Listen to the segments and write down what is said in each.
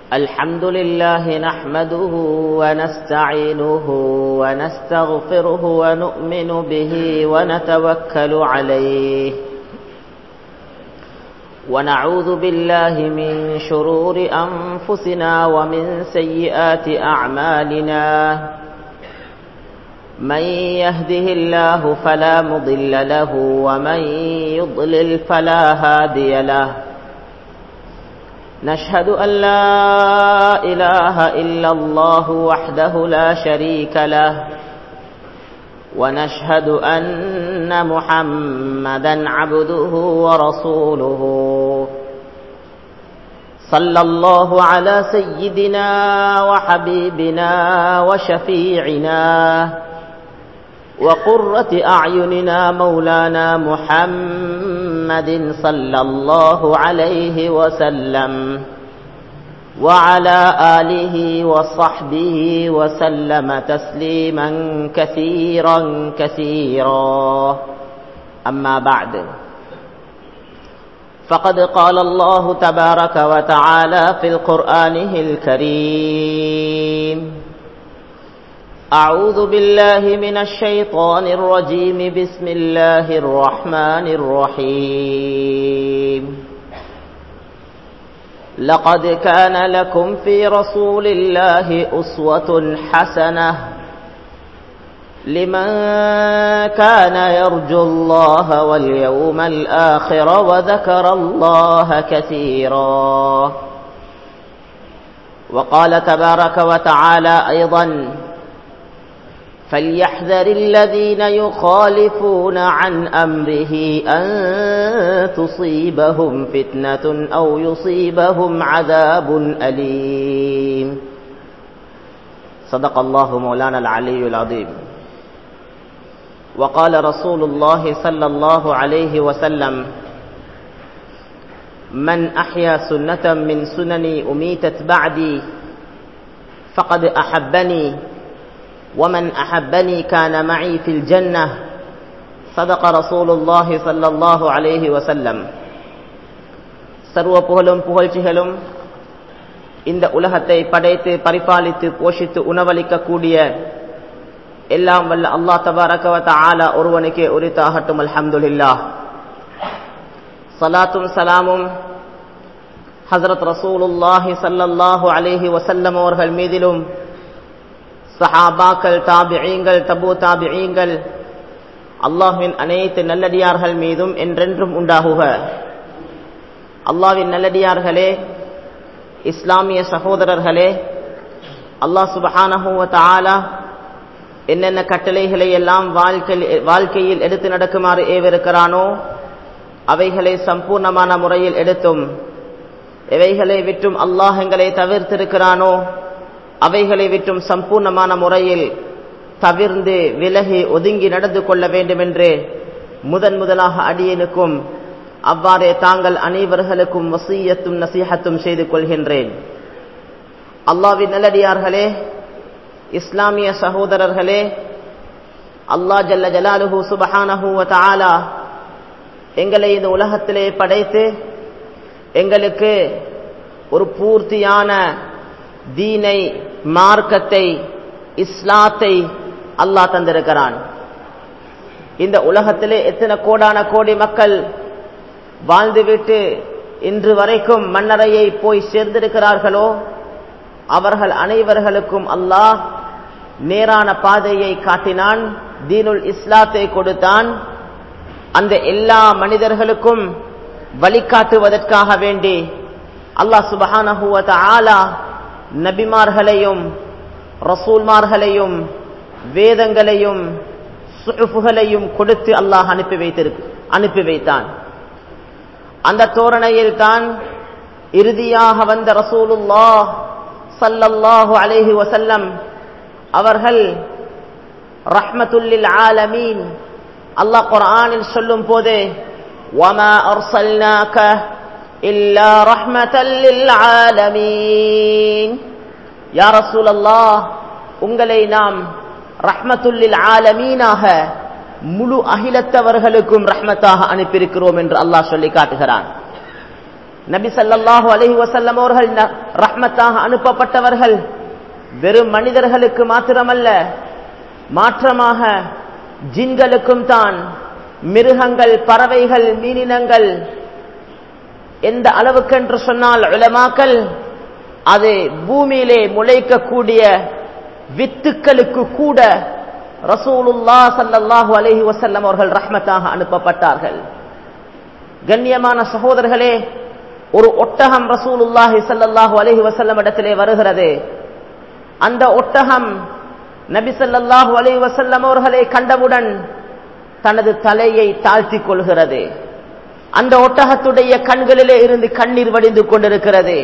الحمد لله نحمده ونستعينه ونستغفره ونؤمن به ونتوكل عليه ونعوذ بالله من شرور أنفسنا ومن سيئات أعمالنا من يهده الله فلا مضل له ومن يضلل فلا هادي له نشهد أن لا إله إلا الله وحده لا شريك له ونشهد أن محمدا عبده ورسوله صلى الله على سيدنا وحبيبنا وشفيعنا وقرة أعيننا مولانا محمد صلى الله عليه وسلم وعلى آله وصحبه وسلم تسليما كثيرا كثيرا أما بعد فقد قال الله تبارك وتعالى في القرآن الكريم أعوذ بالله من الشيطان الرجيم بسم الله الرحمن الرحيم لقد كان لكم في رسول الله أسوة حسنة لمن كان يرجو الله واليوم الآخر وذكر الله كثيرا وقال تبارك وتعالى أيضا فليحذر الذين يخالفون عن أمره أن تصيبهم فتنة أو يصيبهم عذاب أليم صدق الله مولانا العلي العظيم وقال رسول الله صلى الله عليه وسلم من أحيا سنة من سنني أميتت بعدي فقد أحبني ومن أحبني كان معي في الجنة صدق رسول الله صلى الله عليه وسلم சர்வ புகழும் புகழ்ச்சிகளும் இந்த உலகத்தை படைத்து பரிபாலித்து போஷித்து உணவளிக்கக்கூடிய எல்லாம் வல்ல அல்லா தபாரகவத்த ஆலா ஒருவனுக்கே உரித்தாகட்டும் அல்ஹம்துலில்லா சலாத்தும் சலாமும் ஹசரத் ரசூலுல்லாஹி சல்லல்லாஹு அலேஹி வசல்லம் அவர்கள் மீதிலும் சஹாபாக்கள் தாபியங்கள் தபு தாபியங்கள் அல்லாஹுவின் அனைத்து நல்லடியார்கள் மீதும் என்றென்றும் உண்டாகுக அல்லாவின் நல்லடியார்களே இஸ்லாமிய சகோதரர்களே அல்லாஹ் சுபஹானஹுவ தாலா என்னென்ன கட்டளைகளை எல்லாம் வாழ்க்கையில் எடுத்து நடக்குமாறு ஏவிருக்கிறானோ அவைகளை சம்பூர்ணமான முறையில் எடுத்தும் எவைகளை விட்டும் அல்லாஹ் எங்களை தவிர்த்திருக்கிறானோ அவைகளை விட்டும் சம்பூர்ணமான முறையில் தவிர்ந்து விலகி ஒதுங்கி நடந்து கொள்ள வேண்டும் என்று முதன் முதலாக அடியனுக்கும் அவ்வாறே தாங்கள் அனைவர்களுக்கும் வசீயத்தும் நசீகத்தும் செய்து கொள்கின்றேன் அல்லாவின் நல்லடியார்களே இஸ்லாமிய சகோதரர்களே அல்லா ஜல்ல ஜலாலுஹூ சுபஹானஹூ தாலா எங்களை இந்த உலகத்திலே படைத்து எங்களுக்கு ஒரு பூர்த்தியான தீனை மார்க்கத்தை இஸ்லாத்தை அல்லாஹ் தந்திருக்கிறான் இந்த உலகத்திலே எத்தனை கோடான கோடி மக்கள் வாழ்ந்துவிட்டு இன்று வரைக்கும் மன்னரையை போய் சேர்ந்திருக்கிறார்களோ அவர்கள் அனைவர்களுக்கும் அல்லாஹ் நேரான பாதையை காட்டினான் தீனுல் இஸ்லாத்தை கொடுத்தான் அந்த எல்லா மனிதர்களுக்கும் வழிகாட்டுவதற்காக வேண்டி அல்லாஹ் சுபஹானஹுவத ஆலா நபிமார்களையும் ரசூல்மார்களையும் வேதங்களையும் சுஃபுகளையும் கொடுத்து அல்லாஹ் அனுப்பி வைத்திருக்கு அனுப்பி வைத்தான் அந்த தோரணையில் தான் இறுதியாக வந்த ரசூலுல்லா சல்லல்லாஹு அலைஹி வசல்லம் அவர்கள் ரஹ்மத்துல்லில் ஆலமீன் அல்லாஹ் குர்ஆனில் சொல்லும் போதே وما أرسلناك إلا رحمة للعالمين يا رسول الله உங்களை நாம் ரஹ்மத்துல்லில் ஆலமீனாக முழு அகிலத்தவர்களுக்கும் ரஹ்மத்தாக அனுப்பியிருக்கிறோம் என்று அல்லாஹ் சொல்லி காட்டுகிறான் நபி ஸல்லல்லாஹு அலைஹி வஸல்லம் அவர்கள் ந- ரஹ்மத்தாக அனுப்பப்பட்டவர்கள் வெறும் மனிதர்களுக்கு மாத்திரமல்ல மாற்றமாக ஜின்களுக்கும் தான் மிருகங்கள் பறவைகள் மீனினங்கள் எந்த அளவுக்கு என்று சொன்னால் உலமாக்கல் அது பூமியிலே முளைக்கக்கூடிய வித்துக்களுக்கு கூட ரசூலுல்லா ஸல்லல்லாஹு அலைஹி வஸல்லம் அவர்கள் ரஹ்மத்தாக அனுப்பப்பட்டார்கள் கண்ணியமான சகோதரர்களே ஒரு ஒட்டகம் ரசூலுல்லாஹி ஸல்லல்லாஹு அலைஹி வஸல்லம் இடத்திலே வருகிறது அந்த ஒட்டகம் நபி ஸல்லல்லாஹு அலைஹி வஸல்லம் அவர்களை கண்டவுடன் தனது தலையை தாழ்த்திக் கொள்கிறது அந்த ஒட்டகத்துடைய கண்களிலே இருந்து கண்ணீர் வடிந்து கொண்டிருக்கிறது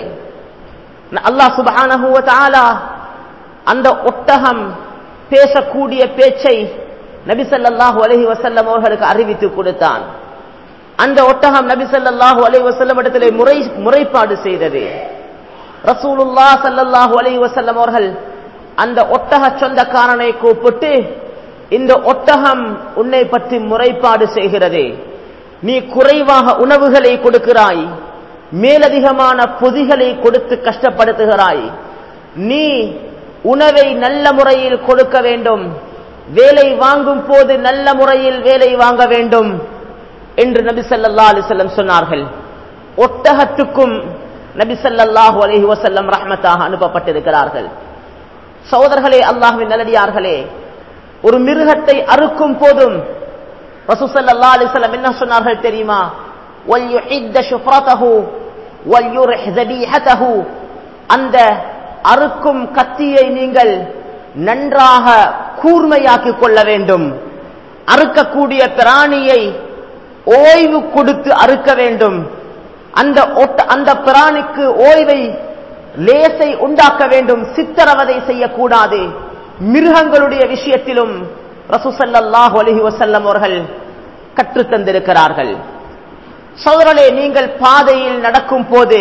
அல்லாஹ் சுப்ஹானஹு வ தஆலா அந்த ஒட்டகம் பேசக்கூடிய பேச்சை நபி ஸல்லல்லாஹு அலைஹி வஸல்லம் அவர்களுக்கு அறிவித்து கொடுத்தான் அந்த ஒட்டகம் நபி ஸல்லல்லாஹு அலைஹி வஸல்லம் இடத்திலே முறை முறைப்பாடு செய்தது ரசூலுல்லாஹ் ஸல்லல்லாஹு அலைஹி வஸல்லம் அவர்கள் அந்த ஒட்டக சொந்தக்காரனை கூப்பிட்டு இந்த ஒட்டகம் உன்னை பற்றி முறைப்பாடு செய்கிறது நீ குறைவாக உணவுகளை கொடுக்கிறாய் மேலதிகமான பொதிகளை கொடுத்து கஷ்டப்படுத்துகிறாய் நீ உணவை நல்ல முறையில் கொடுக்க வேண்டும் வேலை வாங்கும் போது நல்ல முறையில் வேலை வாங்க வேண்டும் என்று நபி ஸல்லல்லாஹு அலைஹி வஸல்லம் சொன்னார்கள் ஒட்டகத்துக்கும் நபி ஸல்லல்லாஹு அலைஹி வஸல்லம் ரஹ்மத்தாக அனுப்பப்பட்டிருக்கிறார்கள் சகோதரர்களே அல்லாஹ்வின் நல்லடியார்களே ஒரு மிருகத்தை அறுக்கும் போதும் ரசூல் ஸல்லல்லாஹு அலைஹி வஸல்லம் என்ன சொன்னார்கள் தெரியுமா வல்யுஹித்த ஷுஃப்ரதஹு வல்யுரிஹ் ذبيحته அந்த அறுக்கும் கத்தியை நீங்கள் நன்றாக கூர்மையாக்கிக் கொள்ள வேண்டும் அறுக்கக்கூடிய பிராணியை ஓய்வு கொடுத்து அறுக்க வேண்டும் அந்த ஒட்ட- அந்த பிராணிக்கு ஓய்வை லேசை உண்டாக்க வேண்டும் சித்திரவதை செய்யக்கூடாது மிருகங்களுடைய விஷயத்திலும் ரசூசல்லாஹு அலைஹி வஸல்லம் அவர்கள் கற்றுத் தந்திருக்கிறார்கள் சோதரலே நீங்கள் பாதையில் நடக்கும் போது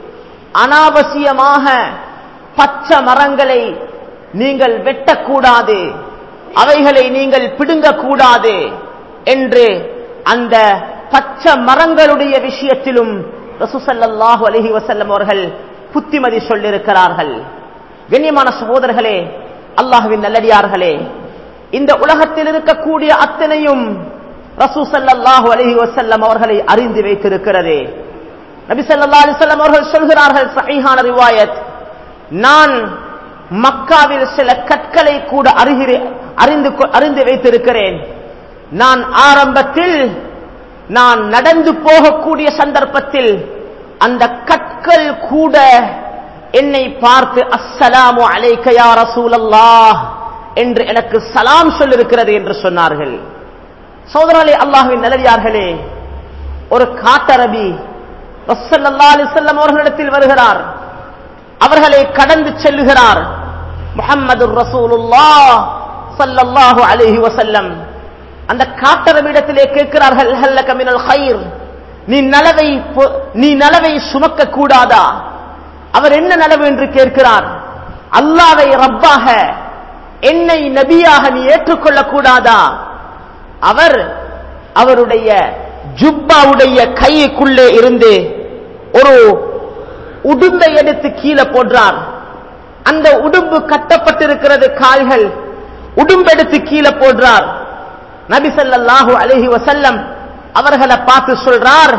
அனாவசியமாக பச்சை மரங்களை நீங்கள் வெட்டக்கூடாது அவைகளை நீங்கள் பிடுங்கக்கூடாது என்று அந்த பச்சை மரங்களுடைய விஷயத்திலும் ரசூசல்லாஹு அலைஹி வஸல்லம் அவர்கள் புத்திமதி சொல்லியிருக்கிறார்கள் கண்ணியமான சகோதரர்களே அல்லாஹுவின் நல்லடியார்களே இந்த உலகத்தில் இருக்கக்கூடிய அத்தனையும் ரசூசல்லாஹு அலைஹி வஸல்லம் அவர்களை அறிந்து வைத்திருக்கிறது நபி ஸல்லல்லாஹு அலைஹி வஸல்லம் அவர்கள் சொல்கிறார்கள் சஹீஹான ரிவாயத் நான் மக்காவில் சில கற்களை கூட அறிகிறேன் அறிந்து கொ- அறிந்து வைத்திருக்கிறேன் நான் ஆரம்பத்தில் நான் நடந்து போகக்கூடிய சந்தர்ப்பத்தில் அந்த கற்கள் கூட என்னை பார்த்து அஸ்ஸலாமு அலைக்க யா ரசூலல்லாஹ் என்று எனக்கு சலாம் சொல்லிருக்கிறது என்று சொன்னார்கள் சோதரர்களே அல்லாஹ்வின் நல்லடியார்களே ஒரு காட்டரபி ரசல்லா அலிசல்லம் அவர்களிடத்தில் வருகிறார் அவர்களை கடந்து செல்லுகிறார் முஹம்மது ரசூலுல்லா ஸல்லல்லாஹு அலைஹி வஸல்லம் அந்த காட்டரபிடத்திலே கேட்கிறார்கள் ஹல்லக மினல் ஹைர் நீ நலவை பொ- நீ நலவை சுமக்க கூடாதா அவர் என்ன நலவு என்று கேட்கிறார் அல்லாவை ரப்பாக என்னை நபியாக நீ ஏற்றுக்கொள்ளக் கூடாதா அவர் அவருடைய ஜுப்பாவுடைய கைக்குள்ளே இருந்து ஒரு உடும்பை எடுத்து கீழே போடுறார் அந்த உடும்பு கட்டப்பட்டிருக்கிறது கால்கள் உடும்பெடுத்து கீழே போடுறார் நபி ஸல்லல்லாஹு அலைஹி வஸல்லம் அவர்களை பார்த்து சொல்றார்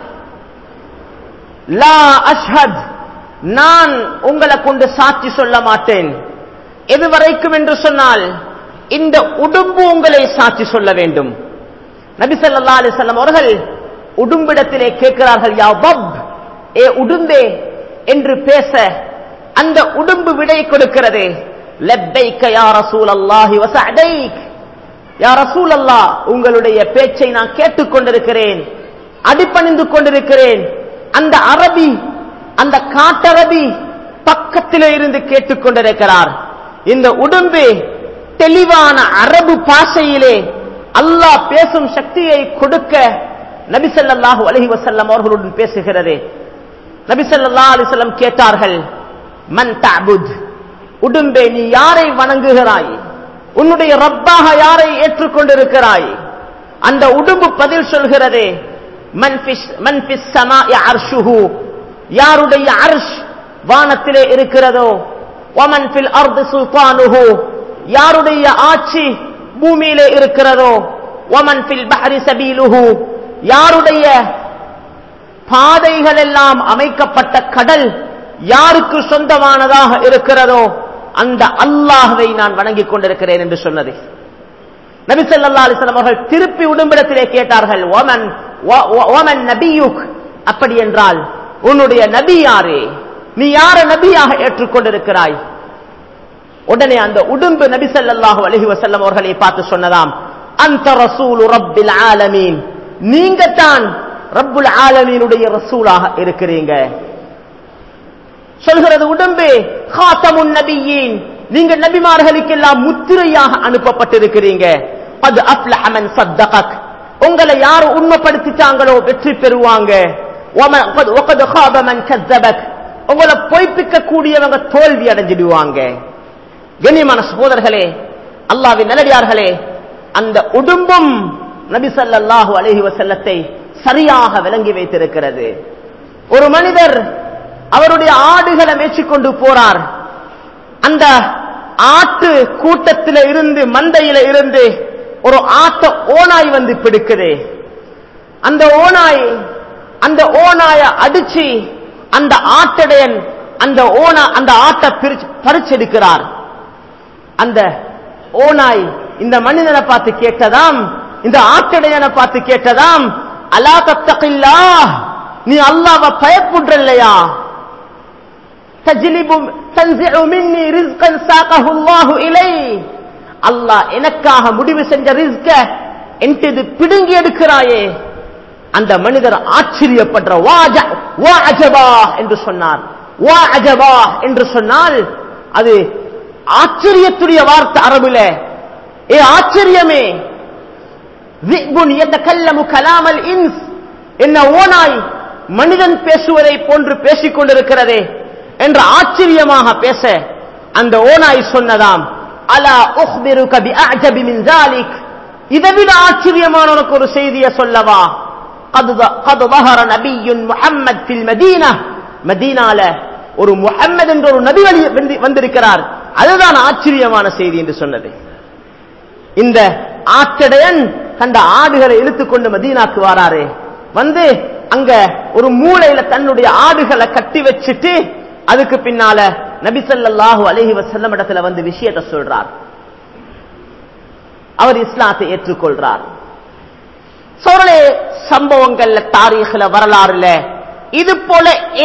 லா அஷ்ஹத் நான் உங்களை கொண்டு சாட்சி சொல்ல மாட்டேன் எது வரைக்கும் என்று சொன்னால் இந்த உடும்பு உங்களை சாட்சி சொல்ல வேண்டும் நபி ஸல்லல்லாஹு அலைஹி வஸல்லம் அவர்கள் உடும்பிடத்திலே கேட்கிறார்கள் யா பப் ஏ உடும்பே என்று பேச அந்த உடும்பு விடை கொடுக்கிறது லப்பைக்க யா ரசூலல்லாஹி வ சஅதைக் யா ரசூலல்லாஹ் உங்களுடைய பேச்சை நான் கேட்டுக்கொண்டிருக்கிறேன் அடிபணிந்து கொண்டிருக்கிறேன் அந்த அரபி அந்த காட்டரபி பக்கத்திலே இருந்து கேட்டுக்கொண்டிருக்கிறார் இந்த உடும்பு தெளிவான அரபு பாஷையிலே அல்லாஹ் பேசும் சக்தியை கொடுக்க நபி ஸல்லல்லாஹு அலைஹி வஸல்லம் அவர்களுடன் பேசுகிறது நபி ஸல்லல்லாஹு அலைஹி வஸல்லம் கேட்டார்கள் மன் தஅபுத் உடும்பே நீ யாரை வணங்குகிறாய் உன்னுடைய ரப்பாக யாரை ஏற்றுக்கொண்டிருக்கிறாய் அந்த உடும்பு பதில் சொல்கிறது மன் ஃபிஸ் மன் ஃபிஸ் ஸமாஇ அர்ஷுஹு யாருடைய அர்ஷ் வானத்திலே இருக்கிறதோ ஒமன் ஃபில் அர்து சுல்தானுஹு யாருடைய ஆட்சி பூமியிலே இருக்கிறதோ ஒமன் ஃபில் பஹரி சபீலுஹு யாருடைய பாதைகள் எல்லாம் அமைக்கப்பட்ட கடல் யாருக்கு சொந்தமானதாக இருக்கிறதோ அந்த அல்லாஹ்வை நான் வணங்கிக் கொண்டிருக்கிறேன் என்று சொன்னது நபி ஸல்லல்லாஹு அலைஹி வஸல்லம் அவர்கள் திருப்பி உடம்பிடத்திலே கேட்டார்கள் ஓமன் ஓமன் நபியுக் அப்படி என்றால் உன்னுடைய நபி யாரு நீ யார நபியாக ஏற்றுக்கொண்டிருக்கிறாய் உடனே அந்த உடும்பு நபி ஸல்லல்லாஹு அலைஹி வஸல்லம் அவர்களை பார்த்து சொன்னதாம் அந்த ரசூலு ரப்பில் ஆலமீன் நீங்க தான் ரப்புல் ஆலமீனுடைய ரசூலாக இருக்கிறீங்க சொல்கிறது உடம்பு ஹாத்தமுன் நபியின் நீங்க நபிமார்களுக்கெல்லாம் முத்திரையாக அனுப்பப்பட்டிருக்கிறீங்க அது அப்லஹ மன் சத்தகக் உங்களை யார் உண்மைப்படுத்திட்டாங்களோ வெற்றி பெறுவாங்க ومن- وقد- وقد خاب من كذبك உங்களை பொய்ப்பிக்க கூடியவங்க தோல்வி அடைஞ்சிடுவாங்க கண்ணியமான சகோதரர்களே அல்லாவின் நல்லடியார்களே அந்த உடும்பும் நபி ஸல்லல்லாஹு அலைஹி வஸல்லத்தை சரியாக விளங்கி வைத்திருக்கிறது ஒரு மனிதர் அவருடைய ஆடுகளை மேய்ச்சிக் கொண்டு போறார் அந்த ஆட்டு கூட்டத்தில இருந்து மந்தையில இருந்து ஒரு ஆட்ட ஓனாய் வந்து பிடிக்குது அந்த ஓனாய் அந்த ஓனாய அடிச்சு அந்த ஆட்டடையன் அந்த ஓனா அந்த ஆட்டை பிரிச்சு பறிச்செடுக்கிறார் அந்த ஓனாய் இந்த மனிதனை பார்த்து கேட்டதாம் இந்த ஆட்டடையனை பார்த்து கேட்டதாம் அலா தத்தகில்லா நீ அல்லாஹ்வை பயப்படுற இல்லையா تجلب تنزع مني رزقا ساقه الله إلي அல்லாஹ் எனக்காக முடிவு செஞ்ச ரிஸ்க என்கிட்ட பிடுங்கி எடுக்கிறாயே அந்த மனிதர் ஆச்சரியப்படுற வாஜ வா அஜபா என்று சொன்னார் வா அஜபா என்று சொன்னால் அது ஆச்சரியத்துடைய வார்த்தை அரபுல ஏ ஆச்சரியமே ذئب يتكلم كلام الانس என்ன ஓனாய் மனிதன் பேசுவதை போன்று பேசிக் கொண்டிருக்கிறதே என்று ஆச்சரியமாக பேச அந்த ஓனாய் சொன்னதாம் அலா உஹ்பிருக பிஅஜபி மின் ذلك இதைவிட ஆச்சரியமான உனக்கு ஒரு செய்தியை சொல்லவா قد قد ظهر نبي محمد في المدينه மதீனால ஒரு முஹம்மது என்ற ஒரு நபி வழி வந்து- வந்திருக்கிறார் அதுதான் ஆச்சரியமான செய்தி என்று சொன்னது இந்த ஆட்டடையன் கண்ட ஆடுகளை இழுத்துக்கொண்டு மதீனாக்கு வாராரு வந்து அங்க ஒரு மூலையில தன்னுடைய ஆடுகளை கட்டி வச்சுட்டு அதுக்கு பின்னால நபி ஸல்லல்லாஹு அலைஹி வஸல்லம் இடத்துல வந்து விஷயத்தை சொல்றார் அவர் இஸ்லாத்தை ஏற்றுக்கொள்றார் சோழலே சம்பவங்கள்ல தாரீഖിல வரலாறுல இது போல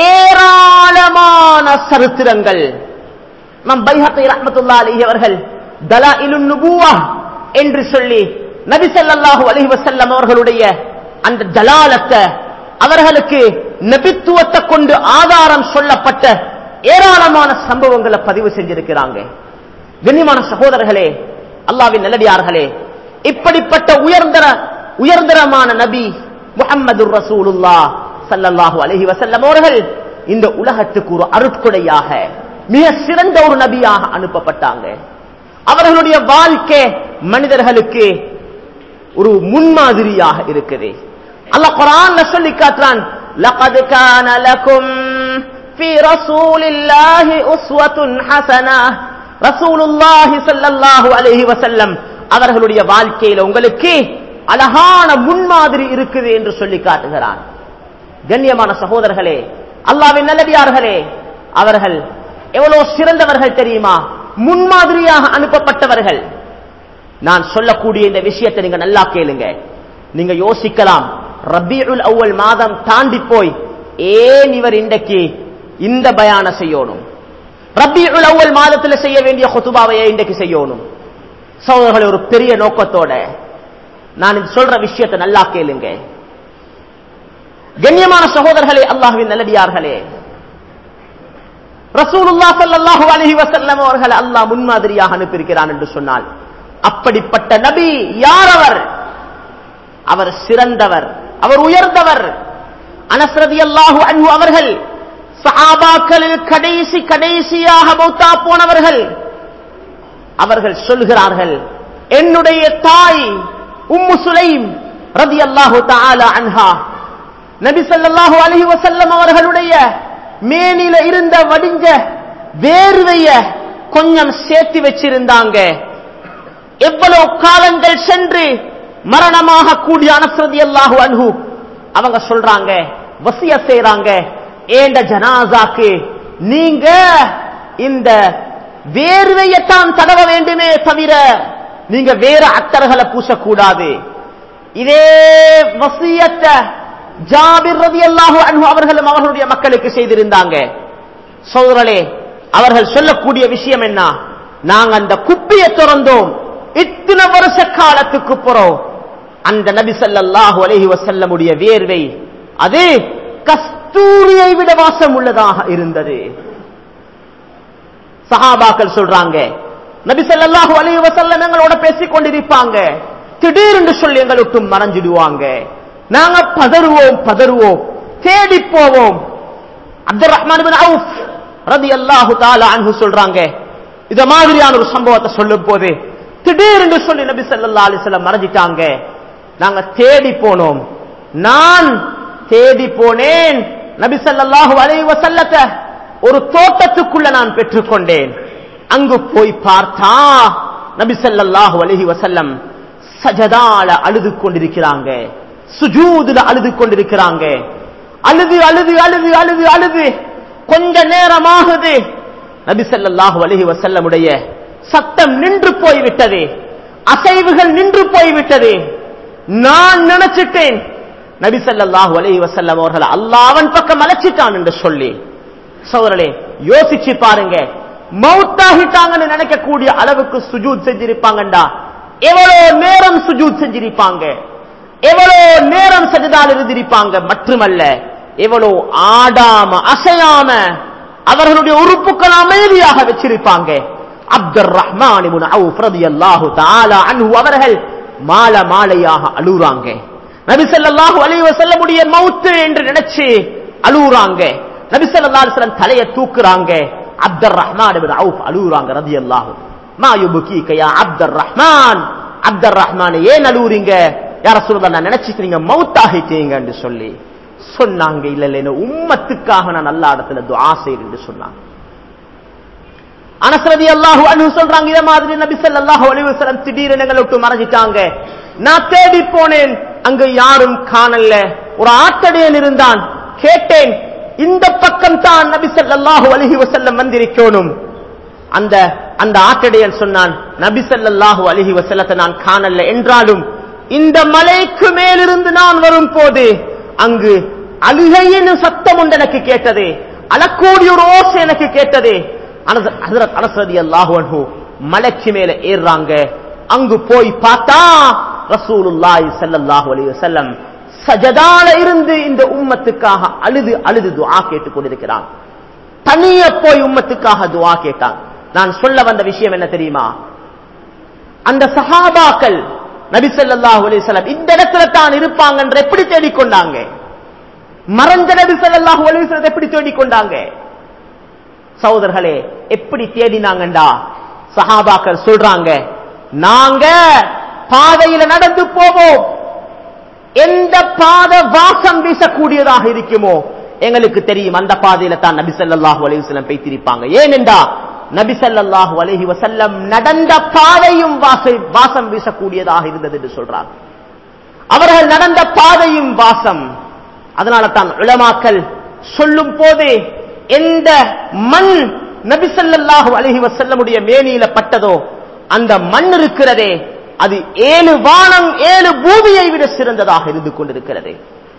ஏராளமான சரித்திரங்கள் நம் பைஹத்தி ரஹ்மத்துல்லாஹி அலைஹி அவர்கள் தலாயிலுன் நுபுவா என்று சொல்லி நபி ஸல்லல்லாஹு அலைஹி வஸல்லம் அவர்களுடைய அந்த ஜலாலத்தை அவர்களுக்கு நபித்துவத்தை கொண்டு ஆதாரம் சொல்லப்பட்ட ஏராளமான சம்பவங்களை பதிவு செஞ்சிருக்கிறாங்க கண்ணியமான சகோதரர்களே அல்லாவின் நல்லடியார்களே இப்படிப்பட்ட உயர்ந்தர உயர்ந்தரமான நபி முஹம்மது ரசூலுல்லா ஸல்லல்லாஹு அலைஹி வஸல்லம் அவர்கள் இந்த உலகத்துக்கு ஒரு அருட்கொடையாக மிக சிறந்த ஒரு நபியாக அனுப்பப்பட்டாங்க அவர்களுடைய வாழ்க்கை மனிதர்களுக்கு ஒரு முன்மாதிரியாக இருக்குது அல்லாஹ் குர்ஆன்ல சொல்லி காட்டுறான் லகத் கான லகும் في رسول الله أسوة حسنة رسول الله صلى الله عليه وسلم அவர்களுடைய வாழ்க்கையில உங்களுக்கு அழகான முன்மாதிரி இருக்குது என்று சொல்லி காட்டுகிறான் கண்ணியமான சகோதரர்களே அல்லாவின் நல்லடியார்களே அவர்கள் எவ்வளவு சிறந்தவர்கள் தெரியுமா முன்மாதிரியாக அனுப்பப்பட்டவர்கள் நான் சொல்லக்கூடிய இந்த விஷயத்தை நீங்க நல்லா கேளுங்க நீங்க யோசிக்கலாம் ரபியுல் அவ்வல் மாதம் தாண்டி போய் ஏன் இவர் இன்றைக்கு இந்த பயான செய்யணும் ரபியுல் அவ்வல் மாதத்தில் செய்ய வேண்டிய ஹுதுபாவையே இன்றைக்கு செய்யணும் சகோதரர்களே ஒரு பெரிய நோக்கத்தோட நான் இது சொல்ற விஷயத்தை நல்லா கேளுங்க கண்ணியமான சகோதரர்களே அல்லாஹ்வின் நல்லடியார்களே ரசூலுல்லாஹ் ஸல்லல்லாஹு அலைஹி வஸல்லம் அவர்கள் அல்லாஹ் முன்மாதிரியாக அனுப்பியிருக்கிறான் என்று சொன்னால் அப்படிப்பட்ட நபி யார் அவர் அவர் சிறந்தவர் அவர் உயர்ந்தவர் அனஸ் ரலியல்லாஹு அன்ஹு அவர்கள் சஹாபாக்களில் கடைசி கடைசியாக மௌத்தா போனவர்கள் அவர்கள் சொல்கிறார்கள் என்னுடைய தாய் உம்மு சுலைம் ரதியல்லாஹு தஆலா அன்ஹா நபி ஸல்லல்லாஹு அலைஹி வஸல்லம் அவர்களுடைய மேனில இருந்த வடிஞ்ச வேர்வைய கொஞ்சம் சேர்த்து வச்சிருந்தாங்க எவ்வளவு காலங்கள் சென்று மரணமாக கூடிய அனஸ்ரதி அல்லாஹு அன்ஹு அவங்க சொல்றாங்க வசிய செய்றாங்க ஏண்ட ஜனாசாக்கு நீங்க இந்த வேர்வையத்தான் தடவ வேண்டுமே தவிர நீங்க வேற அத்தர்களை பூசக்கூடாது இதே வசியத்தை ஜாபிர் ரதி அல்லாஹு அன்ஹு அவர்களும் அவர்களுடைய மக்களுக்கு செய்திருந்தாங்க சோதரலே அவர்கள் சொல்லக்கூடிய விஷயம் என்ன நாங்க அந்த குப்பியை திறந்தோம் இத்தனை வருஷ காலத்துக்கு போறோம் அந்த நபி ஸல்லல்லாஹு அலைஹி வஸல்லமுடைய வேர்வை அது கஸ்தூரியை விட வாசம் உள்ளதாக இருந்தது சஹாபாக்கள் சொல்றாங்க நபி ஸல்லல்லாஹு அலைஹி வஸல்லம் எங்களோட பேசிக் கொண்டிருப்பாங்க திடீரென்று சொல்லி எங்களை விட்டு மறைஞ்சிடுவாங்க நாங்க பதறுவோம் பதறுவோம் தேடி போவோம் அப்துல் ரஹ்மான் பின் அவுஃப் ரலியல்லாஹு தஆலா அன்ஹு சொல்றாங்க இத மாதிரியான ஒரு சம்பவத்தை சொல்லும் போது திடீரென்று சொல்லி நபி ஸல்லல்லாஹு அலைஹி வஸல்லம் மறைஞ்சிட்டாங்க நாங்க தேடி போனோம் நான் தேடி போனேன் நபி ஸல்லல்லாஹு அலைஹி வஸல்லத்தை ஒரு தோட்டத்துக்குள்ள நான் பெற்றுக்கொண்டேன் அங்கு போய் பார்த்தா நபி ஸல்லல்லாஹு அலைஹி வஸல்லம் சஜதால அழுது கொண்டிருக்கிறாங்க சுஜூதுல அழுது கொண்டிருக்கிறாங்க அழுது அழுது அழுது அழுது அழுது கொஞ்ச நேரமாகுது நபி ஸல்லல்லாஹு அலைஹி வஸல்லமுடைய சத்தம் நின்று போய்விட்டது அசைவுகள் நின்று போய்விட்டது நான் நினைச்சிட்டேன் நபி ஸல்லல்லாஹு அலைஹி வஸல்லம் அவர்கள் அல்லாஹ்வின் பக்கம் அழைச்சிட்டான் என்று சொல்லி சோதரே யோசிச்சு பாருங்க மௌத்தாகிட்டாங்கன்னு நினைக்கக்கூடிய அளவுக்கு சுஜூத் செஞ்சிருப்பாங்கண்டா எவ்வளவு நேரம் சுஜூத் செஞ்சிருப்பாங்க எவ்வளவு நேரம் சஜிதால் இருந்திருப்பாங்க மட்டுமல்ல எவ்வளவு ஆடாம அசையாம அவர்களுடைய உறுப்புகள் அமைதியாக வச்சிருப்பாங்க அப்துல் ரஹ்மான் இப்னு அவுஃப் ரலியல்லாஹு தஆலா அன்ஹு அவர்கள் மாலை மாலையாக அழுறாங்க நபி ஸல்லல்லாஹு அலைஹி வஸல்லமுடைய மவுத் என்று நினைச்சு அழுறாங்க நபி ஸல்லல்லாஹு அலைஹி வஸல்லம் தலையை தூக்குறாங்க அப்துல் ரஹ்மான் இப்னு அவுஃப் அழுறாங்க ரலியல்லாஹு மா யுபகீக யா அப்துல் ரஹ்மான் அப்துல் ரஹ்மான் ஏன் அழுவுறீங்க யார சொல்லுங்க நான் நினைச்சிட்டு நீங்க மவுத்தாகிட்டீங்கன்னு சொல்லி சொன்னாங்க இல்ல இல்ல உம்மத்துக்காக நான் நல்ல இடத்துல துஆ செய்றேன்னு சொன்னாங்க அனஸ்ரதி அல்லாஹு அன்ஹு சொல்றாங்க இத மாதிரி நபி ஸல்லல்லாஹு அலைஹி வஸல்லம் திடீரென எங்களை விட்டு மறைஞ்சிட்டாங்க நான் தேடி போனேன் அங்க யாரும் காணல ஒரு ஆட்டடையன் இருந்தான் கேட்டேன் இந்த பக்கம் தான் நபி ஸல்லல்லாஹு அலைஹி வஸல்லம் வந்திருக்கணும் அந்த அந்த ஆட்டடையன் சொன்னான் நபி ஸல்லல்லாஹு அலைஹி வஸல்லத்தை நான் காணல என்றாலும் இந்த மலைக்கு மேலிருந்து நான் வரும் போது அங்கு அழுகையின் சத்தம் ஒன்று எனக்கு கேட்டது அழக்கூடிய ஒரு ஓசை எனக்கு கேட்டது அனசரதி அல்லாஹு மலைக்கு மேல ஏறுறாங்க அங்கு போய் பார்த்தா ரசூலுல்லாஹி ஸல்லல்லாஹு அலைஹி வஸல்லம் சஜதால இருந்து இந்த உம்மத்துக்காக அழுது அழுது துஆ கேட்டுக் கொண்டிருக்கிறான் தனிய போய் உம்மத்துக்காக துஆ கேட்டான் நான் சொல்ல வந்த விஷயம் என்ன தெரியுமா அந்த சஹாபாக்கள் நபி ஸல்லல்லாஹு அலைஹி வஸல்லம் இந்த இடத்துல தான் இருப்பாங்க என்று எப்படி தேடிக்கொண்டாங்க மறைஞ்ச நபி ஸல்லல்லாஹு அலைஹி வஸல்லம் எப்படி தேடிக்கொண்டாங்க சகோதரர்களே எப்படி தேடினாங்கண்டா சஹாபாக்கள் சொல்றாங்க நாங்க பாதையில நடந்து போவோம் எந்த பாதை வாசம் வீசக்கூடியதாக இருக்குமோ எங்களுக்கு தெரியும் அந்த பாதையில தான் நபி ஸல்லல்லாஹு அலைஹி வஸல்லம் பேய்த்திருப்பாங்க ஏனென்றா நபி ஸல்லல்லாஹு அலைஹி வஸல்லம் நடந்த பாதையும் வாசை வாசம் வீசக்கூடியதாக இருந்தது என்று சொல்றாங்க அவர்கள் நடந்த பாதையும் வாசம் அதனால தான் உலமாக்கல் சொல்லும் போது எந்த மண் நபி ஸல்லல்லாஹு அலைஹி வஸல்லமுடைய மேனியில பட்டதோ அந்த மண் இருக்கிறதே அது ஏழு வானம் ஏழு பூமியை விட சிறந்ததாக இருந்து கொண்டிருக்கிறது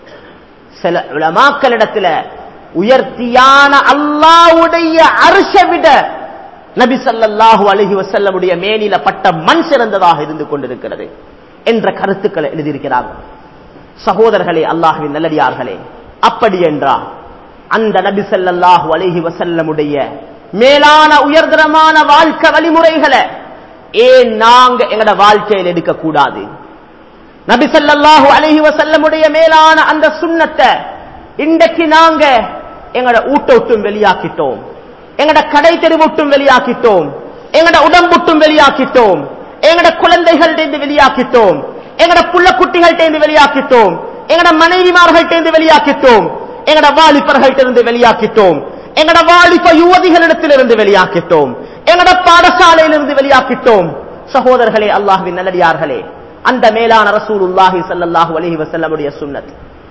சில உலமாக்களிடத்துல உயர்த்தியான அல்லாவுடைய அரச விட நபி ஸல்லல்லாஹு அலைஹி வஸல்லமுடைய மேனில பட்ட மண் சிறந்ததாக இருந்து கொண்டிருக்கிறது என்ற கருத்துக்களை எழுதியிருக்கிறாங்க சகோதரர்களே அல்லாஹ்வின் நல்லடியார்களே அப்படி என்றால் அந்த நபி ஸல்லல்லாஹு அலைஹி வஸல்லமுடைய மேலான உயர்தரமான வாழ்க்கை வழிமுறைகளை ஏன் நாங்க எங்கட வாழ்க்கையில் எடுக்க கூடாது நபி ஸல்லல்லாஹு அலைஹி வஸல்லமுடைய மேலான அந்த சுன்னத்தை இன்றைக்கு நாங்க எங்கட ஊட்ட விட்டும் வெளியாக்கிட்டோம் எங்கட கடை தெருவுட்டும் வெளியாக்கிட்டோம் எங்கட உடம்புட்டும் வெளியாக்கிட்டோம் எங்கட குழந்தைகள்டேந்து வெளியாக்கிட்டோம் எங்கட புள்ள குட்டிகள்டேந்து வெளியாக்கிட்டோம் எங்கட மனைவிமார்கள்டேந்து வெளியாக்கிட்டோம் எங்கட வாலிபர்கள்ட்ட இருந்து வெளியாக்கிட்டோம் எங்கட வாலிப யுவதிகளிடத்திலிருந்து வெளியாக்கிட்டோம் எங்கட பாடசாலையிலிருந்து வெளியாக்கிட்டோம் சகோதரர்களே அல்லாஹ்வின் நல்லடியார்களே அந்த மேலான ரசூலுல்லாஹி ஸல்லல்லாஹு அலைஹி வஸல்லமுடைய சுன்னத்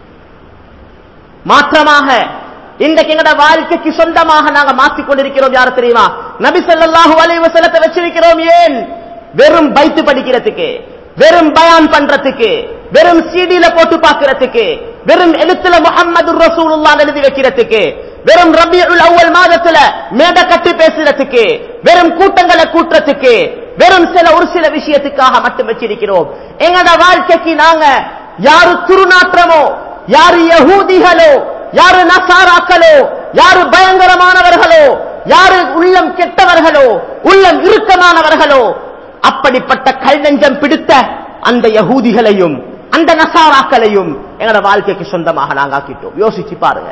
மாற்றமாக இன்றைக்கு எங்கட வாழ்க்கைக்கு சொந்தமாக நாங்க மாற்றிக் கொண்டிருக்கிறோம் யாரு தெரியுமா நபி ஸல்லல்லாஹு அலைஹி வஸல்லத்தை வச்சிருக்கிறோம் ஏன் வெறும் பைத்து படிக்கிறதுக்கு வெறும் பயான் பண்றதுக்கு வெறும் சிடில போட்டு பார்க்கிறதுக்கு வெறும் எழுத்துல முஹம்மது ரசூலுல்லாஹ் எழுதி வைக்கிறதுக்கு வெறும் ரபியுல் அவ்வல் மாதத்துல மேட கட்டி பேசுறதுக்கு வெறும் கூட்டங்களை கூட்டுறதுக்கு வெறும் சில ஒரு சில விஷயத்துக்காக மட்டும் வச்சிருக்கிறோம் எங்கட வாழ்க்கைக்கு நாங்க யாரு துருநாற்றமோ யாரு யகூதிகளோ யாரு நசாராக்களோ யாரு பயங்கரமானவர்களோ யாரு உள்ளம் கெட்டவர்களோ உள்ளம் இறுக்கமானவர்களோ அப்படிப்பட்ட கல்நெஞ்சம் பிடித்த அந்த யகூதிகளையும் அந்த நசாராக்களையும் எங்களோட வாழ்க்கைக்கு சொந்தமாக நாங்க ஆக்கிட்டோம் யோசிச்சு பாருங்க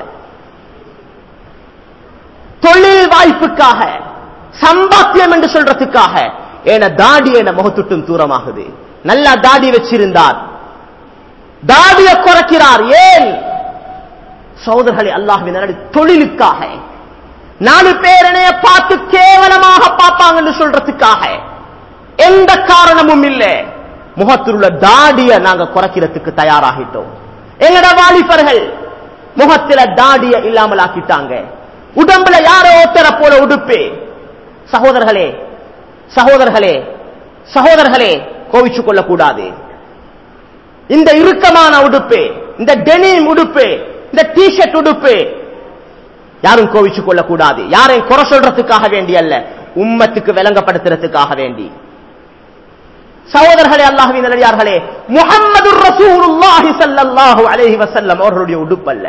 தொழில் வாய்ப்புக்காக சம்பாத்தியம் என்று சொல்றதுக்காக என தாடி என முகத்துட்டும் தூரமாகுது நல்லா தாடி வச்சிருந்தார் தாடிய குறைக்கிறார் ஏன் சகோதரர்களே அல்லாஹ்வின் நல்லடி தொழிலுக்காக நாலு பேரனைய பார்த்து கேவலமாக பார்ப்பாங்கன்னு சொல்றதுக்காக எந்த காரணமும் இல்லை முகத்தில் உள்ள தாடிய நாங்க குறைக்கிறதுக்கு தயாராகிட்டோம் எங்கட வாலிபர்கள் முகத்தில தாடிய இல்லாமல் ஆக்கிட்டாங்க உடம்புல யாரோ ஒருத்தர போல உடுப்பு சகோதரர்களே சகோதரர்களே சகோதரர்களே கோவிச்சு கொள்ளக்கூடாது இந்த இறுக்கமான உடுப்பு இந்த டெனிம் உடுப்பு இந்த டிஷர்ட் உடுப்பு யாரும் கோவிச்சு கொள்ளக்கூடாது யாரையும் குறை சொல்றதுக்காக வேண்டி அல்ல உம்மத்துக்கு விளங்கப்படுத்துறதுக்காக வேண்டி சகோதரர்களே அல்லாஹ்வின் நல்லடியார்களே முஹம்மது ரசூலுல்லாஹி ஸல்லல்லாஹு அலைஹி வஸல்லம் அவர்களுடைய உடுப்பல்ல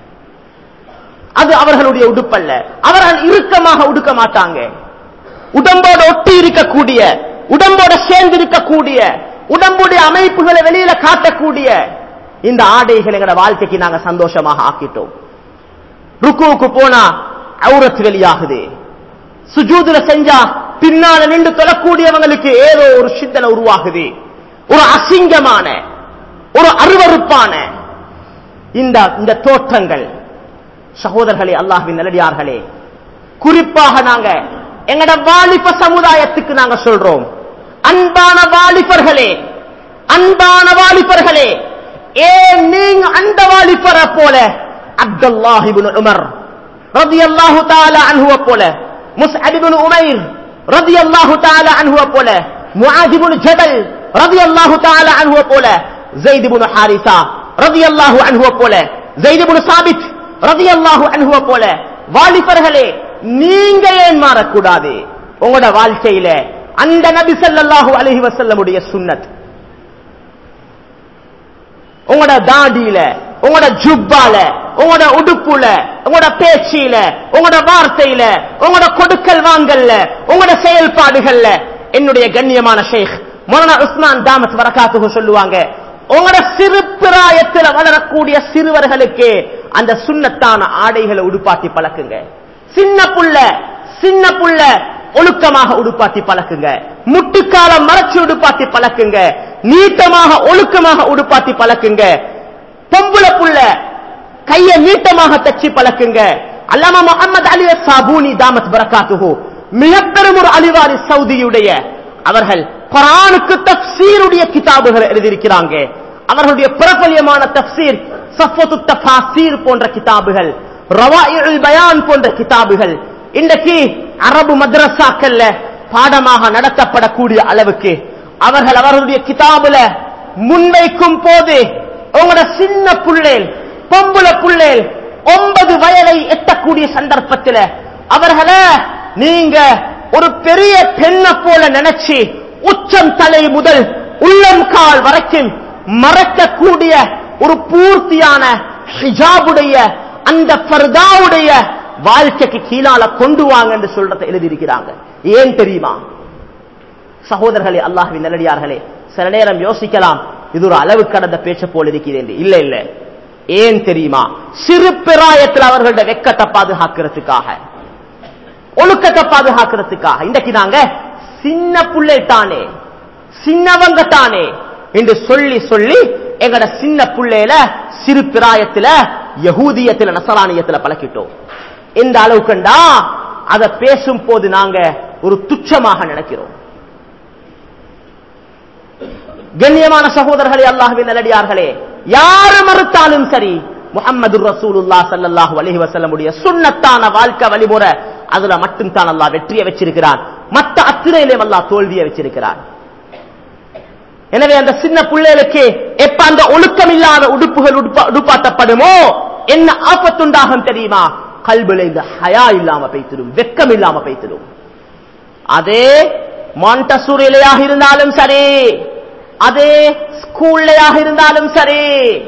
அது அவர்களுடைய உடுப்பல்ல அவர்கள் இறுக்கமாக உடுக்க மாட்டாங்க உடம்போட ஒட்டி இருக்கக்கூடிய உடம்போட சேர்ந்து இருக்கக்கூடிய உடம்புடைய அமைப்புகளை வெளியில காட்டக்கூடிய இந்த ஆடைகள் எங்கட வாழ்க்கைக்கு நாங்க சந்தோஷமாக ஆக்கிட்டோம் ருக்குவுக்கு போனா அவுரத் வெளியாகுது சுஜூதுல செஞ்சா பின்னால நின்று தொழக்கூடியவங்களுக்கு ஏதோ ஒரு சிந்தனை உருவாகுது ஒரு அசிங்கமான ஒரு அருவறுப்பான இந்த இந்த தோற்றங்கள் சகோதரர்களே அல்லாஹ்வின் நல்லடியார்களே குறிப்பாக நாங்க எங்கட வாலிப சமுதாயத்துக்கு நாங்க சொல்றோம் அன்பான வாலிபர்களே அன்பான வாலிபர்களே ஏன் நீங்க அந்த வாலிபரை போல அப்துல்லாஹ் இப்னு உமர் ரலியல்லாஹு தஆலா அன்ஹுவ போல முஸ்அப் இப்னு உமைர் ரலியல்லாஹு தஆலா அன்ஹுவ போல முஆத் இப்னு ஜபல் ரலியல்லாஹு தஆலா அன்ஹுவ போல ஸைத் இப்னு ஹாரிஸா ரலியல்லாஹு அன்ஹுவ போல ஸைத் இப்னு சாபித் ரலியல்லாஹு அன்ஹுவ போல வாலிபர்களே நீங்க ஏன் மாறக்கூடாது உங்களோட வாழ்க்கையில அந்த நபி ஸல்லல்லாஹு அலைஹி வஸல்லமுடைய சுன்னத் உங்களோட தாடியில உங்களோட ஜுப்பால உங்களோட உடுப்புல உங்களோட பேச்சில உங்களோட வார்த்தையில உங்களோட கொடுக்கல் வாங்கல்ல உங்களோட செயல்பாடுகள்ல என்னுடைய கண்ணியமான ஷேக் மொலனா உஸ்மான் தாமத் வரகாத்துக்கு சொல்லுவாங்க உங்களோட சிறு பிராயத்துல வளரக்கூடிய சிறுவர்களுக்கு அந்த சுண்ணத்தான ஆடைகளை உடுப்பாட்டி பழக்குங்க சின்ன புள்ள சின்ன புள்ள ஒழுக்கமாக உடுப்பாட்டி பழக்குங்க முட்டுக்கால மறைச்சு உடுப்பாட்டி பழக்குங்க நீட்டமாக ஒழுக்கமாக உடுப்பாட்டி பழக்குங்க பொம்புல புள்ள கைய நீட்டமாக தச்சு பழக்குங்க அல்லாமா முகமது அலி சாபூனி தாமத் பரகாத்துஹு மிக பெரும் ஒரு அலிவாரி சவுதியுடைய அவர்கள் குரானுக்கு தப்சீருடைய கிதாபுகள் எழுதியிருக்கிறாங்க அவர்களுடைய பிரபல்யமான தப்சீர் சஃபத்து தஃபாசீர் போன்ற கிதாபுகள் ரவாயிஉல் பயான் போன்ற கிதாபுகள் இன்றைக்கு அரபு மദ്രസാக்கள்ல பாடமாக நடத்தப்படக்கூடிய அளவுக்கு அவர்கள் அவர்களுடைய கிதாபுல முன்வைக்கும் போது உங்களோட சின்ன புள்ளேல் பொம்புல புள்ளேல் ஒன்பது வயதை எட்டக்கூடிய சந்தர்ப்பத்தில் அவர்களை நீங்க ஒரு பெரிய பெண்ணை போல நினைச்சு உச்சம் தலை முதல் உள்ளம் கால் வரைக்கும் மறைக்கக்கூடிய ஒரு பூர்த்தியான ஹிஜாபுடைய அந்த பர்தாவுடைய வாழ்க்கைக்கு கீழால கொண்டு வாங்க என்று சொல்றதை எழுதியிருக்கிறாங்க ஏன் தெரியுமா சகோதரர்களே அல்லாஹ்வின் நல்லடியார்களே சில நேரம் யோசிக்கலாம் இது ஒரு அளவு கடந்த பேச்ச போல் இருக்கிறேன் இல்ல இல்ல ஏன் தெரியுமா சிறு பிராயத்தில் அவர்களுடைய வெக்கத்தை பாதுகாக்கிறதுக்காக ஒழுக்கத்தை பாதுகாக்கிறதுக்காக இன்றைக்கு நாங்க சின்ன புள்ளை தானே சின்னவங்க தானே என்று சொல்லி சொல்லி எங்கட சின்ன புள்ளையில சிறு பிராயத்துல யகூதியத்துல நசரானியத்துல பழக்கிட்டோம் எந்த அளவுக்குண்டா அதை பேசும் போது நாங்க ஒரு துச்சமாக நினைக்கிறோம் கண்ணியமான சகோதரர்களே அல்லாஹ்வின் நல்லடியார்களே யாரு மறுத்தாலும் சரி முஹம்மது ரசூலுல்லா ஸல்லல்லாஹு அலைஹி வஸல்லமுடைய சுன்னத்தான வாழ்க்கை வழிமுறை அதுல மட்டும் தான் அல்லாஹ் வெற்றியை வச்சிருக்கிறான் மற்ற அத்திரையிலும் அல்லாஹ் தோல்வியை வச்சிருக்கிறான் எனவே அந்த சின்ன பிள்ளைகளுக்கு எப்ப அந்த ஒழுக்கம் இல்லாத உடுப்புகள் உடுப்பா- உடுப்பாட்டப்படுமோ என்ன ஆபத்துண்டாகும் தெரியுமா கல்வில இந்த ஹயா இல்லாம பெய்த்திடும் வெக்கம் இல்லாம பெய்த்திடும் அதே மாண்டசூரிலையாக இருந்தாலும் சரி அதே ஸ்கூல்லையாக இருந்தாலும் சரி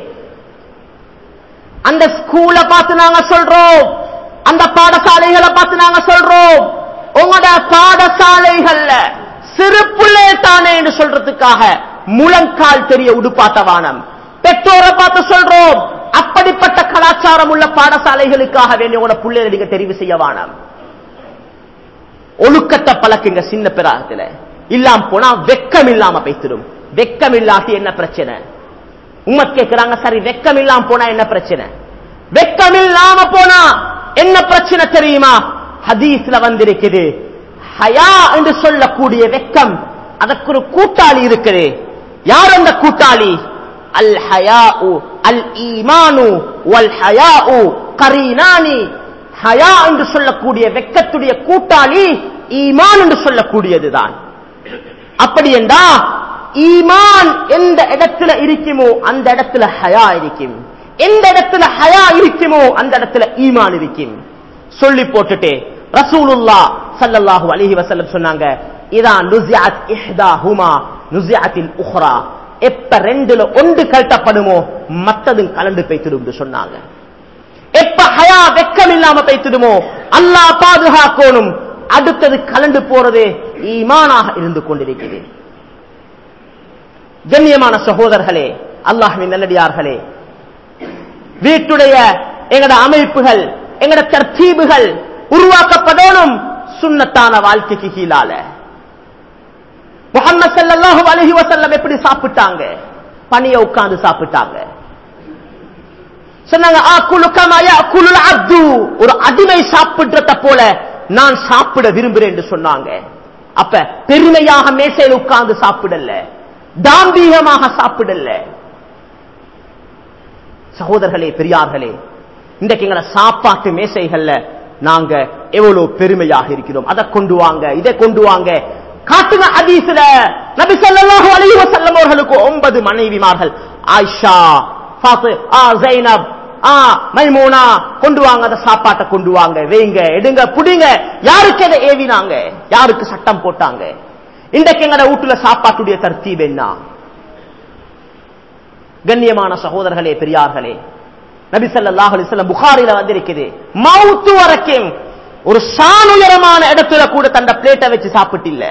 அந்த ஸ்கூல பார்த்து நாங்க சொல்றோம் அந்த பாடசாலைகளை பார்த்து நாங்க சொல்றோம் உங்களோட பாடசாலைகள்ல சிறு பிள்ளை தானே என்று சொல்றதுக்காக முழங்கால் தெரிய உடுப்பாட்டவானம் பெற்றோரை பார்த்து சொல்றோம் அப்படிப்பட்ட கலாச்சாரம் உள்ள பாடசாலைகளுக்காக வேண்டிய உங்களோட பிள்ளைகளை நீங்க தெரிவு செய்ய வானம் ஒழுக்கத்தை பழக்குங்க சின்ன பிராயத்துல இல்லாம போனா வெக்கம் இல்லாம பேசிடும் வெக்கம் இல்லாட்டி என்ன பிரச்சனை உம்மத் கேட்கிறாங்க சரி வெக்கம் இல்லாம போனா என்ன பிரச்சனை வெக்கம் இல்லாம போனா என்ன பிரச்சனை தெரியுமா ஹதீஸ்ல வந்திருக்குது ஹயா என்று சொல்லக்கூடிய வெக்கம் அதற்கு ஒரு கூட்டாளி இருக்குது யார் அந்த கூட்டாளி அல் ஹயாஉ அல் ஈமானு வல் ஹயாஉ கரீனானி ஹயா என்று சொல்லக்கூடிய வெக்கத்துடைய கூட்டாளி ஈமான் என்று சொல்லக்கூடியதுதான் அப்படி என்றா ஈமான் எந்த இடத்துல இருக்குமோ அந்த இடத்துல ஹயா இருக்கும் எந்த இடத்துல ஹயா இருக்குமோ அந்த இடத்துல ஈமான் இருக்கும் சொல்லி போட்டுட்டு ரசூலுல்லா ஸல்லல்லாஹு அலைஹி வஸல்லம் சொன்னாங்க இதா நுசிஅத் இஹ்தாஹுமா நுசிஅத்தில் உஹ்ரா எப்ப ரெண்டுல ஒன்று கழட்டப்படுமோ மத்ததும் கலந்து பேய்த்திடும் என்று சொன்னாங்க எப்ப ஹயா வெக்கம் இல்லாம பேய்த்திடுமோ அல்லாஹ் பாதுகாக்கணும் அடுத்தது கலந்து போறது ஈமானாக இருந்து கொண்டிருக்கிறது கண்ணியமான சகோதரர்களே அல்லாஹ்வின் நல்லடியார்களே வீட்டுடைய எங்கட அமைப்புகள் எங்கட தர்த்தீபுகள் உருவாக்கப்படணும் சுன்னத்தான வாழ்க்கைக்கு கீழால முகமது ஸல்லல்லாஹு அலைஹி வஸல்லம் எப்படி சாப்பிட்டாங்க பனிய உட்கார்ந்து சாப்பிட்டாங்க சொன்னாங்க ஆக்குலு கமா யாக்குலுல் அப்து ஒரு அடிமை சாப்பிடுறத போல நான் சாப்பிட விரும்புறேன் என்று சொன்னாங்க அப்ப பெருமையாக மேசையில் உட்கார்ந்து சாப்பிடல தாம்பீகமாக சாப்பிடல சகோதரர்களே பெரியார்களே இன்றைக்கு எங்களை சாப்பாட்டு மேசைகள்ல நாங்க எவ்வளவு பெருமையாக இருக்கிறோம் அதை கொண்டு வாங்க இதை கொண்டு வாங்க காட்டுங்க ஹதீஸ்ல நபி ஸல்லல்லாஹு அலைஹி வஸல்லம் அவர்களுக்கு ஒன்பது மனைவிமார்கள் ஆயிஷா ஃபாத்தி ஆ ஜைனப் ஆ மைமூனா கொண்டு வாங்க அந்த சாப்பாட்டை கொண்டு வாங்க வைங்க எடுங்க புடிங்க யாருக்கு அதை ஏவினாங்க யாருக்கு சட்டம் போட்டாங்க இன்றைக்கு எங்கட வீட்டுல சாப்பாட்டுடைய தர்த்தீப் என்ன கண்ணியமான சகோதரர்களே பெரியார்களே நபி ஸல்லல்லாஹு அலைஹி வஸல்லம் புகாரில வந்திருக்குது மவுத்து வரைக்கும் ஒரு சாணுயரமான இடத்துல கூட தந்த பிளேட்டை வச்சு சாப்பிட்டில்ல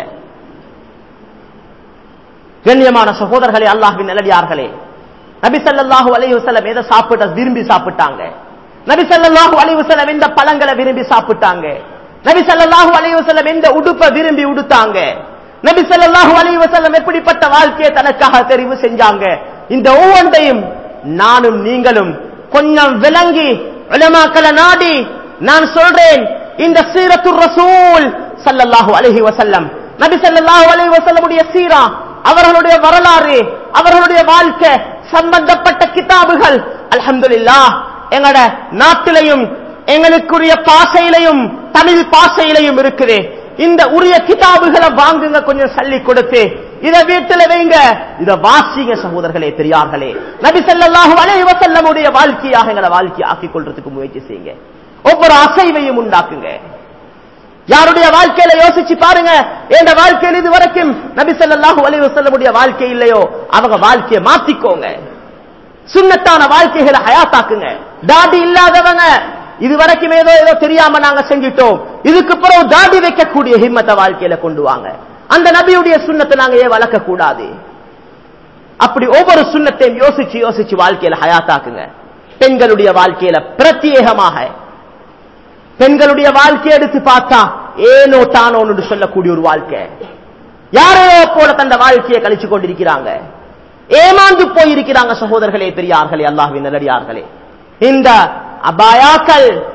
கண்ணியமான சகோதரர்களே அல்லாஹ்வின் நல்லடியார்களே நபி ஸல்லல்லாஹு அலைஹி வஸல்லம் எதை சாப்பிட்ட விரும்பி சாப்பிட்டாங்க நபி ஸல்லல்லாஹு அலைஹி வஸல்லம் எந்த பழங்களை விரும்பி சாப்பிட்டாங்க நபி ஸல்லல்லாஹு அலைஹி வஸல்லம் எந்த உடுப்பை விரும்பி உடுத்தாங்க நபி ஸல்லல்லாஹு அலைஹி வஸல்லம் எப்படிப்பட்ட வாழ்க்கையை தனக்காக தெரிவு செஞ்சாங்க இந்த ஒவ்வொன்றையும் நானும் நீங்களும் கொஞ்சம் விளங்கி உலமாக்களை நாடி நான் சொல்றேன் இந்த சீரத்து ரசூல் ஸல்லல்லாஹு அலைஹி வஸல்லம் நபி ஸல்லல்லாஹு அலைஹி வஸல்லமுடைய சீரா அவர்களுடைய வரலாறு அவர்களுடைய வாழ்க்கை சம்பந்தப்பட்ட கிதாபுகள் அல்ஹம்துலில்லாஹ் எங்கட நாட்டிலையும் எங்களுக்குரிய பாசையிலையும் தமிழ் பாசையிலையும் இருக்குது இந்த உரிய கிதாபுகளை வாங்குங்க கொஞ்சம் சல்லி கொடுத்து இத வீட்டுல வைங்க இத வாசிங்க சகோதரர்களே பெரியார்களே நபி ஸல்லல்லாஹு அலைஹி வஸல்லமுடைய வாழ்க்கையாக எங்களை வாழ்க்கை ஆக்கிக் கொள்றதுக்கு முயற்சி செய்யுங்க ஒவ்வொரு அசைவையும் உண்டாக்குங்க யாருடைய வாழ்க்கையில யோசிச்சு பாருங்க எந்த வாழ்க்கையில் இது வரைக்கும் நபி ஸல்லல்லாஹு அலைஹி வஸல்லமுடைய வாழ்க்கை இல்லையோ அவங்க வாழ்க்கையை மாத்திக்கோங்க சுன்னத்தான வாழ்க்கைகளை ஹயாத்தாக்குங்க தாடி இல்லாதவங்க இது வரைக்கும் ஏதோ ஏதோ தெரியாம நாங்க செஞ்சிட்டோம் இதுக்கு பிறகு தாடி வைக்கக்கூடிய ஹிம்மத்தை வாழ்க்கையில கொண்டு வாங்க அந்த நபியுடைய சுண்ணத்தை நாங்க ஏன் வளர்க்க கூடாது அப்படி ஒவ்வொரு சுண்ணத்தையும் யோசிச்சு யோசிச்சு வாழ்க்கையில ஹயாத்தாக்குங்க பெண்களுடைய வாழ்க்கையில பிரத்யேகமாக பெண்களுடைய வாழ்க்கையை எடுத்து பார்த்தா ஏனோ தானோன்னு சொல்லக்கூடிய ஒரு வாழ்க்கை யாரையோ போல தந்த வாழ்க்கையை கழிச்சு கொண்டிருக்கிறாங்க ஏமாந்து போயிருக்கிறாங்க சகோதரர்களே பெரியார்களே அல்லாஹ்வின் நல்லடியார்களே இந்த அபாயாக்கள்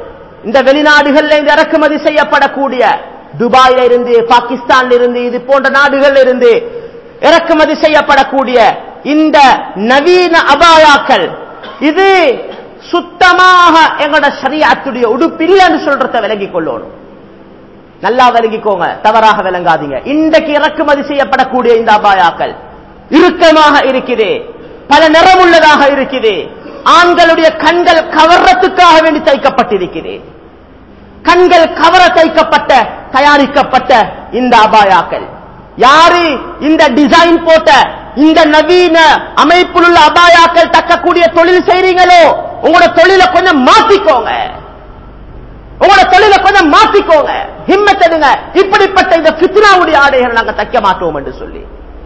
இந்த வெளிநாடுகள்ல இருந்து இறக்குமதி செய்யப்படக்கூடிய துபாயில இருந்து பாகிஸ்தான்ல இருந்து இது போன்ற நாடுகள்ல இருந்து இறக்குமதி செய்யப்படக்கூடிய இந்த நவீன அபாயாக்கள் இது சுத்தமாக எங்களோட ஷரியத்துடைய உடுப்பு இல்லைன்னு சொல்றத விலகிக் கொள்ளணும் நல்லா விளங்கிக்கோங்க தவறாக விளங்காதீங்க இன்றைக்கு இறக்குமதி செய்யப்படக்கூடிய இந்த அபாயாக்கள் இறுக்கமாக இருக்குது பல நிறமுள்ளதாக இருக்குது ஆண்களுடைய கண்கள் கவர்றதுக்காக வேண்டி தைக்கப்பட்டிருக்கிறது கண்கள் கவர தைக்கப்பட்ட தயாரிக்கப்பட்ட இந்த அபாயாக்கள் யாரு இந்த டிசைன் போட்ட இந்த நவீன அமைப்பில் உள்ள அபாயாக்கள் தக்கக்கூடிய தொழில் செய்றீங்களோ உங்களோட தொழிலை கொஞ்சம் மாத்திக்கோங்க உங்களோட தொழிலை கொஞ்சம் மாத்திக்கோங்க ஹிம்மத்தடுங்க இப்படிப்பட்ட இந்த பித்னாவுடைய ஆடைகள் நாங்க தைக்க மாட்டோம் என்று சொல்லி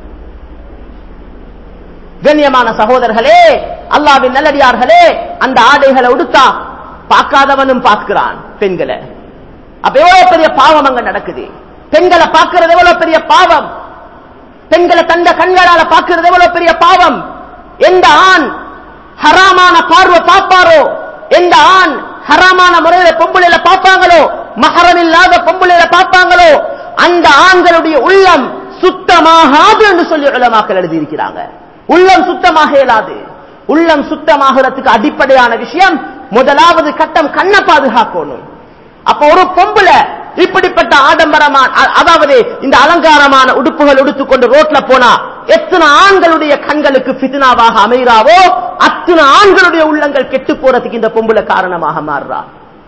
கண்ணியமான சகோதரர்களே அல்லாவின் நல்லடியார்களே அந்த ஆடைகளை உடுத்தா பார்க்காதவனும் பார்க்கிறான் பெண்களை அப்ப எவ்வளவு பெரிய பாவம் அங்க நடக்குது பெண்களை பார்க்கிறது எவ்வளவு பெரிய பாவம் பெண்களை தந்த கண்களால பார்க்கிறது எவ்வளவு பெரிய பாவம் எந்த ஆண் ஹராமான பார்வை பார்ப்பாரோ எந்த ஆண் ஹராமான முறையில பொம்புளையில பார்ப்பாங்களோ மகரம் இல்லாத பொம்புளையில பார்ப்பாங்களோ அந்த ஆண்களுடைய உள்ளம் சுத்தமாகாது என்று சொல்லி உலமாக்கள் எழுதியிருக்கிறாங்க உள்ளம் சுத்தமாக இயலாது உள்ளம் சுத்தமாகிறதுக்கு அடிப்படையான விஷயம் முதலாவது கட்டம் கண்ணை பாதுகாக்கணும் அப்ப ஒரு பொம்புல இப்படிப்பட்ட ஆடம்பரமான அ- அதாவது இந்த அலங்காரமான உடுப்புகள் உடுத்துக்கொண்டு ரோட்ல போனா எத்தனை ஆண்களுடைய கண்களுக்கு பித்னாவாக அமைகிறாவோ அத்தனை ஆண்களுடைய உள்ளங்கள் கெட்டு போறதுக்கு இந்த பொம்புல காரணமாக மாறுறா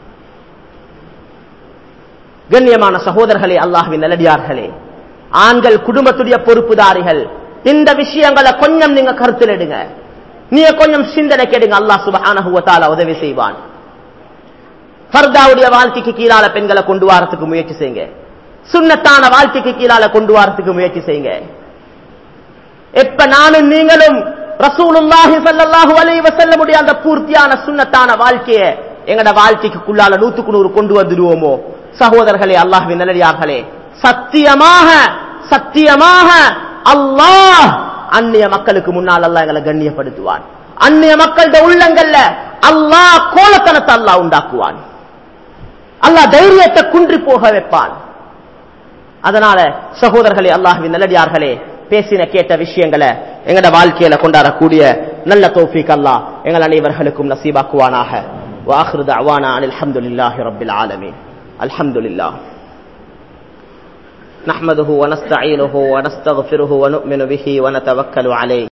கண்ணியமான சகோதரர்களே அல்லாஹ்வின் நல்லடியார்களே ஆண்கள் குடும்பத்துடைய பொறுப்புதாரிகள் இந்த விஷயங்களை கொஞ்சம் நீங்க கருத்தில் எடுங்க நீங்க கொஞ்சம் சிந்தனை கேடுங்க அல்லாஹ் சுபஹானஹு வ தஆலா உதவி செய்வான் ஃபர்தாவுடைய வாழ்க்கைக்கு கீழால பெண்களை கொண்டு வரதுக்கு முயற்சி செய்யுங்க சுன்னத்தான வாழ்க்கைக்கு கீழால கொண்டு வரதுக்கு முயற்சி செய்யுங்க எப்ப நானும் நீங்களும் ரசூலுல்லாஹி ஸல்லல்லாஹு அலைஹி வஸல்லமுடைய அந்த பூர்த்தியான சுன்னத்தான வாழ்க்கையை எங்கட வாழ்க்கைக்குள்ளால நூத்துக்கு நூறு கொண்டு வந்துடுவோமோ சகோதரர்களே அல்லாஹ்வின் நல்லடியார்களே சத்தியமாக சத்தியமாக அல்லாஹ் அந்நிய மக்களுக்கு முன்னால் அல்லாஹ் எங்களை கண்ணியப்படுத்துவான் அந்நிய மக்களோட உள்ளங்கள்ல அல்லாஹ் கோலத்தனத்தை அல்லாஹ் உண்டாக்குவான் அல்லாஹ் தைரியத்தை குன்றி போக வைப்பான் அதனால சகோதரர்களே அல்லாஹ்வின் நல்லடியார்களே பேசின கேட்ட விஷயங்களை எங்கட வாழ்க்கையில கொண்டாடக்கூடிய நல்ல தௌஃபீக் அல்லாஹ் எங்கள் அனைவர்களுக்கும் நசீபாக்குவானாக واخر دعوانا ان الحمد لله رب العالمين الحمد لله نحمده ونستعينه ونستغفره ونؤمن به ونتوكل عليه